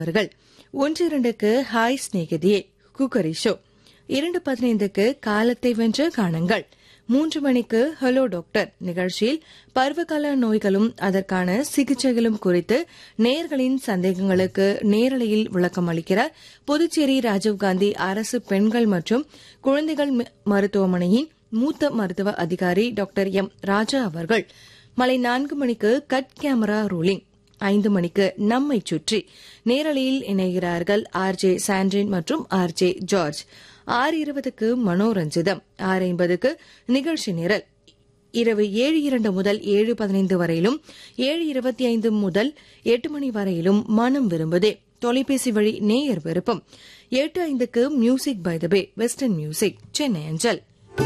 அவர்கள் ஒன்று இரண்டுக்கு ஹாய் ஸ்நேகிதியே குக்கரி ஷோ இரண்டு பதினைந்துக்கு காலத்தை வென்ற காணுங்கள் மூன்று மணிக்கு ஹலோ டாக்டர் நிகழ்ச்சியில் பருவகால நோய்களும் அதற்கான சிகிச்சைகளும் குறித்து நேர்களின் சந்தேகங்களுக்கு நேரலையில் விளக்கம் அளிக்கிறார் புதுச்சேரி ராஜீவ்காந்தி அரசு பெண்கள் மற்றும் குழந்தைகள் ம- மருத்துவமனையின் மூத்த மருத்துவ அதிகாரி டாக்டர் எம் ராஜா அவர்கள் மாலை நான்கு மணிக்கு கட் கேமரா ரூலிங் ஐந்து மணிக்கு நம்மை சுற்றி நேரலையில் இணைகிறார்கள் ஆர் ஜே சாண்ட்ரின் மற்றும் ஆர் ஜே ஜார்ஜ் ஆறு இருபதுக்கு மனோரஞ்சிதம் ஆறு ஐம்பதுக்கு நிகழ்ச்சி நிரல் இரவு ஏழு இரண்டு முதல் ஏழு பதினைந்து வரையிலும் ஏழு இருபத்தி ஐந்து முதல் எட்டு மணி வரையிலும் மனம் விரும்புதே தொலைபேசி வழி நேயர் விருப்பம் எட்டு ஐந்துக்கு music by the bay western music Chennai அஞ்சல்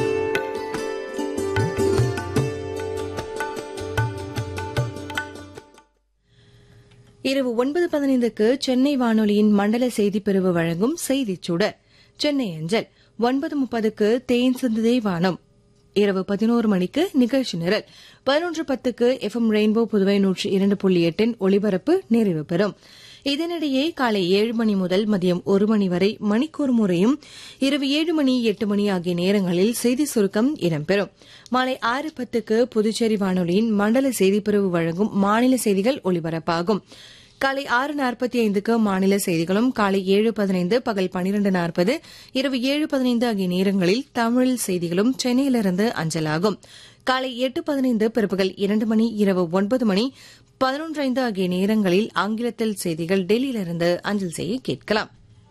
இரவு ஒன்பது பதினைந்துக்கு சென்னை வானொலியின் மண்டல செய்திப் பிரிவு வழங்கும் செய்திச் சுடர் சென்னை அஞ்சல் ஒன்பது முப்பதுக்கு தேன் சிந்துதே வானம் இரவு பதினோரு மணிக்கு நிகழ்ச்சி நிரல் பதினொன்று பத்துக்கு எஃப்எம் ரெயின்போ புதுவை நூற்றி இரண்டு புள்ளி எட்டின் ஒளிபரப்பு நிறைவு பெறும் இதனிடையே காலை ஏழு மணி முதல் மதியம் ஒரு மணி வரை மணிக்கூர் முறையும் இரவு ஏழு மணி எட்டு மணி ஆகிய நேரங்களில் செய்தி சுருக்கம் இடம்பெறும் மாலை ஆறு பத்துக்கு புதுச்சேரி வானொலியின் மண்டல செய்திப்பிரிவு வழங்கும் மாநில செய்திகள் ஒலிபரப்பாகும் காலை ஆறு நாற்பத்தி ஐந்துக்கு மாநில செய்திகளும் காலை ஏழு பதினைந்து பகல் பனிரெண்டு நாற்பது இரவு ஏழு பதினைந்து ஆகிய நேரங்களில் தமிழில் செய்திகளும் சென்னையிலிருந்து அஞ்சலாகும் காலை எட்டு பதினைந்து பிற்பகல் இரண்டு மணி இரவு ஒன்பது மணி பதினொன்று ஐந்து ஆகிய நேரங்களில் ஆங்கிலத்தில் செய்திகள் டெல்லியிலிருந்து அஞ்சல் செய்ய கேட்கலாம்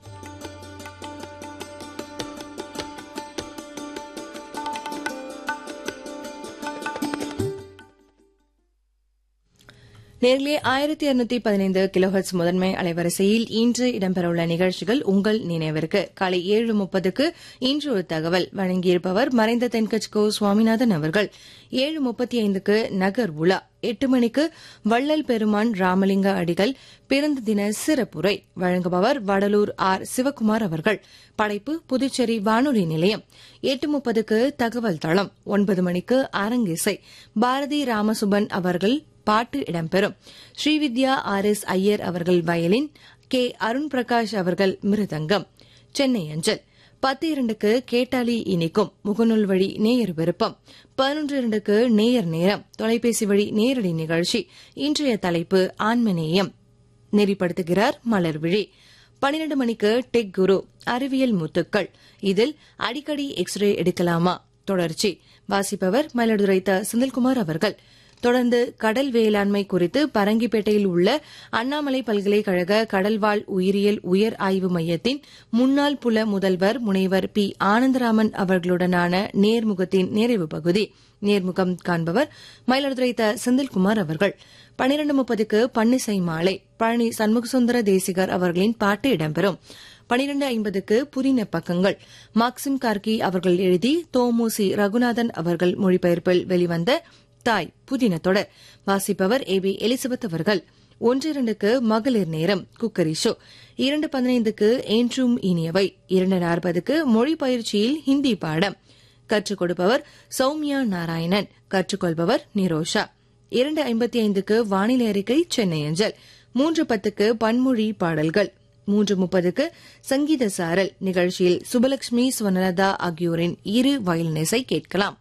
நேரிலே ஆயிரத்தி இருநூத்தி பதினைந்து கிலோஹெட்ஸ் முதன்மை அலைவரிசையில் இன்று இடம்பெறவுள்ள நிகழ்ச்சிகள் உங்கள் நினைவிற்கு காலை ஏழு முப்பதுக்கு இன்று ஒரு தகவல் வழங்கியிருப்பவர் மறைந்த தென்கட்சி கோ சுவாமிநாதன் அவர்கள் ஏழு முப்பத்தி ஐந்துக்கு நகர் உலா எட்டு மணிக்கு வள்ளல் பெருமான் ராமலிங்க அடிகள் பிறந்த தின சிறப்புரை வழங்குபவர் வடலூர் ஆர் சிவக்குமார் அவர்கள் படைப்பு புதுச்சேரி வானொலி நிலையம் எட்டு முப்பதுக்கு தகவல் தளம் ஒன்பது மணிக்கு அரங்கிசை பாரதி ராமசுபன் அவர்கள் பாட்டு இடம்பெறும் ஸ்ரீவித்யா ஆர் எஸ் ஐயர் அவர்கள் வயலின் கே அருண் பிரகாஷ் அவர்கள் மிருதங்கம் சென்னை அஞ்சல் பத்து இரண்டுக்கு கேட்டாலி இனிக்கும் முகநூல் வழி நேயர் விருப்பம் பதினொன்று இரண்டுக்கு நேயர் நேரம் தொலைபேசி வழி நேரடி நிகழ்ச்சி இன்றைய தலைப்பு ஆன்மநேயம் நெறிப்படுத்துகிறார் மலர்விழி பனிரெண்டு மணிக்கு டெக் குரு அறிவியல் முத்துக்கள் இதில் அடிக்கடி எக்ஸ்ரே எடுக்கலாமா தொடர்ச்சி வாசிப்பவர் மயிலாடுதுறை த செந்தில்குமார் அவர்கள் தொடர்ந்து கடல் வேளாண்மை குறித்து பரங்கிப்பேட்டையில் உள்ள அண்ணாமலை பல்கலைக்கழக கடல்வாழ் உயிரியல் உயர் ஆய்வு மையத்தின் முன்னாள் புல முதல்வர் முனைவர் பி ஆனந்தராமன் அவர்களுடனான நேர்முகத்தின் நிறைவு பகுதி நேர்முகம் காண்பவர் மயிலாடுதுறை த செந்தில்குமார் அவர்கள் பனிரண்டு முப்பதுக்கு பன்னிசை மாலை பழனி சண்முகசுந்தர தேசிகர் அவர்களின் பாட்டு இடம்பெறும் பனிரண்டு ஐம்பதுக்கு புதின பக்கங்கள் மாக்சிம் கார்கி அவர்கள் எழுதி தோமுசி ரகுநாதன் அவர்கள் மொழிபெயர்ப்பில் வெளிவந்த தாய் புதின தொடர் வாசிப்பவர் ஏ பி எலிசபெத் அவர்கள் ஒன்று இரண்டுக்கு மகளிர் நேரம் குக்கரி ஷோ இரண்டு பதினைந்துக்கு என்றும் இனியவை இரண்டு நாற்பதுக்கு மொழி பயிற்சியில் ஹிந்தி பாடம் கற்றுக் கொடுப்பவர் சௌமியா நாராயணன் கற்றுக்கொள்பவர் நிரோஷா இரண்டு ஐம்பத்தி ஐந்துக்கு வானிலை அறிக்கை சென்னை அஞ்சல் மூன்று பத்துக்கு பன்மொழி பாடல்கள் மூன்று முப்பதுக்கு சங்கீத சாரல் நிகழ்ச்சியில் சுபலட்சுமி சுவனலதா ஆகியோரின் இரு வயலினிசை கேட்கலாம்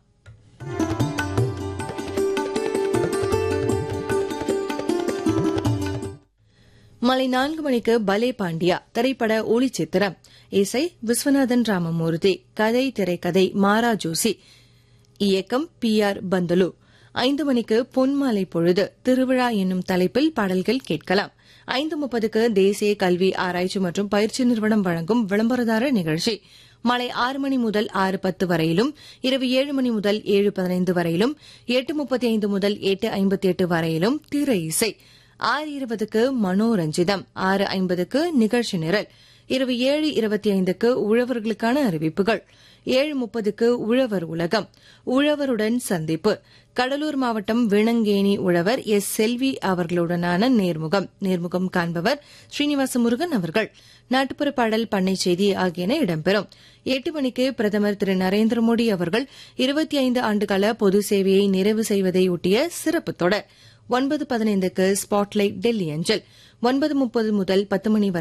மாலை நான்கு மணிக்கு பலே பாண்டியா திரைப்பட ஒளிச்சித்திரம் இசை விஸ்வநாதன் ராமமூர்த்தி கதை திரைக்கதை மாரா ஜோசி இயக்கம் பி ஆர் பந்தலு ஐந்து மணிக்கு பொன்மாலை பொழுது திருவிழா என்னும் தலைப்பில் பாடல்கள் கேட்கலாம் ஐந்து முப்பதுக்கு தேசிய கல்வி ஆராய்ச்சி மற்றும் பயிற்சி நிறுவனம் வழங்கும் விளம்பரதார நிகழ்ச்சி மாலை ஆறு மணி முதல் ஆறு பத்து வரையிலும் இரவு ஏழு மணி முதல் ஏழு பதினைந்து வரையிலும் எட்டு முப்பத்தி ஐந்து முதல் எட்டு ஐம்பத்தி எட்டு வரையிலும் திரை இசை ஆறு இருபதுக்கு மனோரஞ்சிதம் ஆறு ஐம்பதுக்கு நிகழ்ச்சி நிரல் இரவு ஏழு இருபத்தி ஐந்துக்கு உழவர்களுக்கான அறிவிப்புகள் ஏழு முப்பதுக்கு உழவர் உலகம் உழவருடன் சந்திப்பு கடலூர் மாவட்டம் விணங்கேணி உழவர் எஸ் செல்வி அவர்களுடனான நேர்முகம் நேர்முகம் காண்பவர் ஸ்ரீனிவாச முருகன் அவர்கள் நாட்டுப்புற பாடல் பண்ணை செய்தி ஆகியன இடம்பெறும் எட்டு மணிக்கு பிரதமர் திரு நரேந்திர மோடி அவர்கள் இருபத்தி ஐந்து ஆண்டுகால பொது சேவையை நிறைவு செய்வதையொட்டிய சிறப்பு தொடர் ஒன்பது பதினைந்துக்கு ஸ்பாட்லைட் டெல்லி அஞ்சல் ஒன்பது முப்பது முதல் பத்து மணி வரை